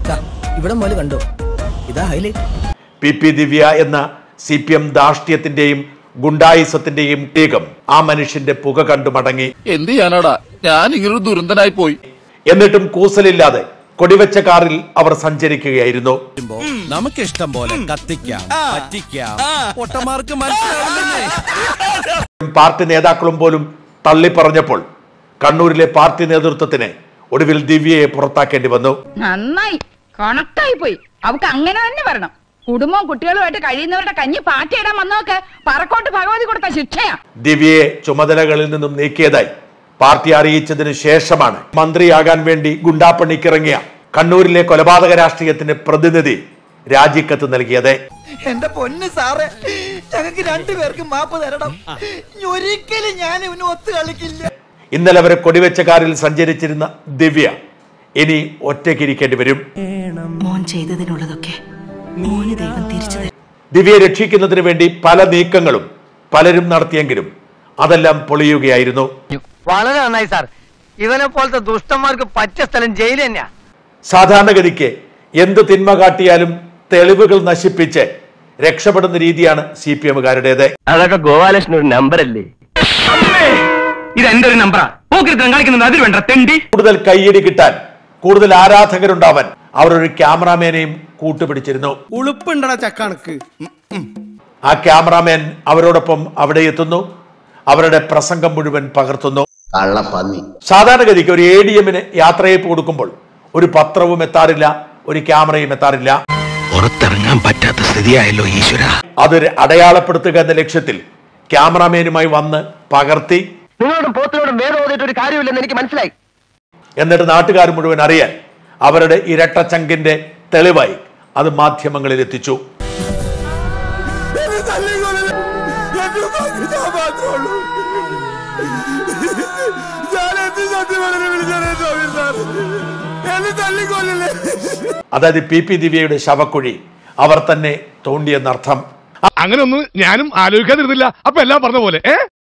ദാ, ഇവിടെ മുതൽ കണ്ടോ ഇതാ ഹൈലൈറ്റ് പി പി ദിവ്യ എന്ന സി പി എം ധാർഷ്ട്യത്തിന്റെയും ഗുണ്ടായിസത്തിന്റെയും ടീകം ആ മനുഷ്യന്റെ പുക കണ്ടു മടങ്ങി എന്ത് ചെയ്യാനാടാ ഞാൻ ഇങ്ങനൊരു ദുരന്തനായി പോയി എന്നിട്ടും കൂസലില്ലാതെ കൊടിവെച്ച കാറിൽ അവർ സഞ്ചരിക്കുകയായിരുന്നു നമുക്കിഷ്ടം പോലെ കത്തിക്കാം പറ്റിക്കാം പൊട്ടന്മാർക്ക് മനസ്സിലാവില്ലേ പാർട്ടി നേതാക്കളും പോലും തള്ളിപ്പറഞ്ഞപ്പോൾ കണ്ണൂരിലെ പാർട്ടി നേതൃത്വത്തിന് ഒടുവിൽ ദിവ്യയെ പുറത്താക്കേണ്ടി വന്നു നന്നായി കണക്റ്റായി പോയി അവക്ക് അങ്ങനെ തന്നെ വരണം കുടുംബവും കുട്ടികളുമായിട്ട് കഴിയുന്നവരുടെ കഞ്ഞി പാറ്റിയിടാൻ വന്നവർക്ക് പറക്കോട്ട് ഭഗവതി കൊടുത്ത ശിക്ഷയാ ദിവ്യയെ ചുമതലകളിൽ നിന്നും നീക്കിയതായി പാർട്ടി അറിയിച്ചതിനു ശേഷമാണ് മന്ത്രിയാകാൻ വേണ്ടി ഗുണ്ടാപ്പണിക്കിറങ്ങിയ കണ്ണൂരിലെ കൊലപാതക രാഷ്ട്രീയത്തിന്റെ പ്രതിനിധി രാജിക്കത്ത് നൽകിയത് എന്റെ പൊന്ന് സാറേ ഞങ്ങൾക്ക് രണ്ടുപേർക്കും മാപ്പ് തരണം ഇനി ഒരിക്കലും ഞാൻ ഇവന് ഒത്തു കളിക്കില്ല ഇന്നലെ വരെ കൊടിവെച്ച കാറിൽ സഞ്ചരിച്ചിരുന്ന ദിവ്യ ഇനി ഒറ്റയ്ക്കിരിക്കേണ്ടി വരും മോൻ ചെയ്തതിനുള്ളതൊക്കെ മോന് ദൈവം തിരിച്ചു തരും ദിവ്യയെ രക്ഷിക്കുന്നതിന് വേണ്ടി പല നീക്കങ്ങളും പലരും നടത്തിയെങ്കിലും അതെല്ലാം പൊളിയുകയായിരുന്നു വളരെ നന്നായി സാർ ഇവനെ പോലത്തെ ദുഷ്ടന്മാർക്ക് പറ്റിയ സ്ഥലം ജയിൽ തന്നെയാ സാധാരണഗതിക്ക് എന്ത് തിന്മ കാട്ടിയാലും തെളിവുകൾ നശിപ്പിച്ച് രക്ഷപ്പെടുന്ന രീതിയാണ് സി പി എമ്മുകാരുടേത് അതൊക്കെ ഗോപാലകൃഷ്ണൻ ഒരു നമ്പർ അല്ലേ ഇത് എന്റെ ഒരു നമ്പറാ പോക്കിരുത്തം കളിക്കുന്നത് അതിൽ വേണ്ട തെണ്ടി കൂടുതൽ കയ്യടി കിട്ടാൻ കൂടുതൽ ആരാധകരുണ്ടാവാൻ അവർ ഒരു ക്യാമറാമാനെയും കൂട്ടുപിടിച്ചിരുന്നു ഉളുപ്പുണ്ടടാ ചക്കണക്ക് ആ ക്യാമറാമാൻ അവരോടൊപ്പം അവിടെ എത്തുന്നു അവരുടെ പ്രസംഗം മുഴുവൻ പകർത്തുന്നു കള്ളപ്പന്നി സാധാരണഗതിക്ക് ഒരു എ ഡി എമ്മിന് യാത്രയപ്പ് കൊടുക്കുമ്പോൾ ഒരു പത്രവും എത്താറില്ല ഒരു ക്യാമറയും എത്താറില്ല പുറത്തിറങ്ങാൻ പറ്റാത്ത സ്ഥിതിയായല്ലോ ഈശ്വര അതൊരു അടയാളപ്പെടുത്തുക എന്ന ലക്ഷ്യത്തിൽ ക്യാമറാമാനുമായി വന്ന് പകർത്തി നിങ്ങളോടും പോത്തിനോടും വേദം ഓതിയിട്ട് ഒരു കാര്യമില്ലെന്ന് എനിക്ക് മനസ്സിലായി എന്നിട്ട് നാട്ടുകാർ മുഴുവൻ അറിയാൻ അവരുടെ ഇരട്ടച്ചങ്കിന്റെ തെളിവായി അത് മാധ്യമങ്ങളിൽ എത്തിച്ചു അതായത് പി പി ദിവ്യയുടെ ശവക്കുഴി അവർ തന്നെ തോണ്ടിയെന്നർത്ഥം അങ്ങനെ ഒന്നും ഞാനും ആലോചിക്കാതിരുന്നില്ല അപ്പൊ എല്ലാം പറഞ്ഞ പോലെ ഏ